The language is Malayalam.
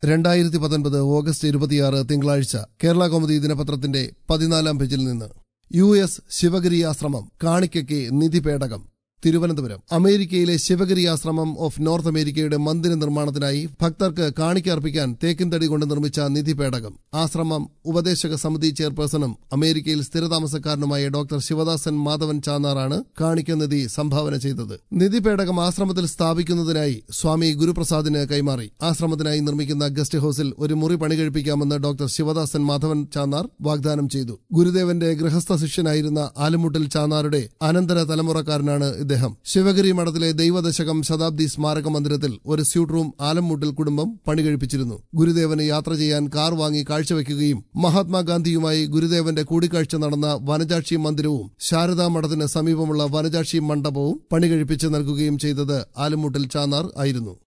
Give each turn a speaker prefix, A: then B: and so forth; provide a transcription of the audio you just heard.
A: രണ്ടായിരത്തി പത്തൊൻപത് ഓഗസ്റ്റ് ഇരുപത്തിയാറ് തിങ്കളാഴ്ച കേരള കൗമുദി ദിനപത്രത്തിന്റെ പതിനാലാം പേജിൽ നിന്ന് യു എസ് ശിവഗിരി ആശ്രമം കാണിക്കയ്ക്ക് നിധിപേടകം തിരുവനന്തപുരം അമേരിക്കയിലെ ശിവഗിരി ആശ്രമം ഓഫ് നോർത്ത് അമേരിക്കയുടെ മന്ദിര നിർമ്മാണത്തിനായി ഭക്തർക്ക് കാണിക്ക അർപ്പിക്കാൻ തേക്കിൻതടി കൊണ്ട് നിർമ്മിച്ച നിധിപേടകം ആശ്രമം ഉപദേശക സമിതി ചെയർപേഴ്സണും അമേരിക്കയിൽ സ്ഥിരതാമസക്കാരനുമായ ഡോക്ടർ ശിവദാസൻ മാധവൻ ചാന്നാറാണ് കാണിക്ക നിധി സംഭാവന ചെയ്തത് നിധിപേടകം ആശ്രമത്തിൽ സ്ഥാപിക്കുന്നതിനായി സ്വാമി ഗുരുപ്രസാദിന് കൈമാറി ആശ്രമത്തിനായി നിർമ്മിക്കുന്ന ഗസ്റ്റ് ഹൌസിൽ ഒരു മുറി പണി കഴിപ്പിക്കാമെന്ന് ഡോക്ടർ ശിവദാസൻ മാധവൻ ചാന്നാർ വാഗ്ദാനം ചെയ്തു ഗുരുദേവന്റെ ഗൃഹസ്ഥ ശിഷ്യനായിരുന്ന ആലുമുട്ടിൽ ചാന്നാരുടെ അനന്തര തലമുറക്കാരനാണ് ഇദ്ദേഹം ശിവഗിരി മഠത്തിലെ ദൈവദശകം ശതാബ്ദി സ്മാരക മന്ദിരത്തിൽ ഒരു സ്യൂട്ട് റൂം ആലംമുട്ടിൽ കുടുംബം പണി കഴിപ്പിച്ചിരുന്നു ഗുരുദേവന് യാത്ര ചെയ്യാൻ കാർ വാങ്ങി കാഴ്ചവെക്കുകയും മഹാത്മാഗാന്ധിയുമായി ഗുരുദേവന്റെ കൂടിക്കാഴ്ച നടന്ന വനജാക്ഷി മന്ദിരവും ശാരദാ മഠത്തിന് സമീപമുള്ള വനജാക്ഷി മണ്ഡപവും പണി കഴിപ്പിച്ച് നൽകുകയും ചെയ്തത് ആലംമുട്ടിൽ ചാന്നാർ ആയിരുന്നു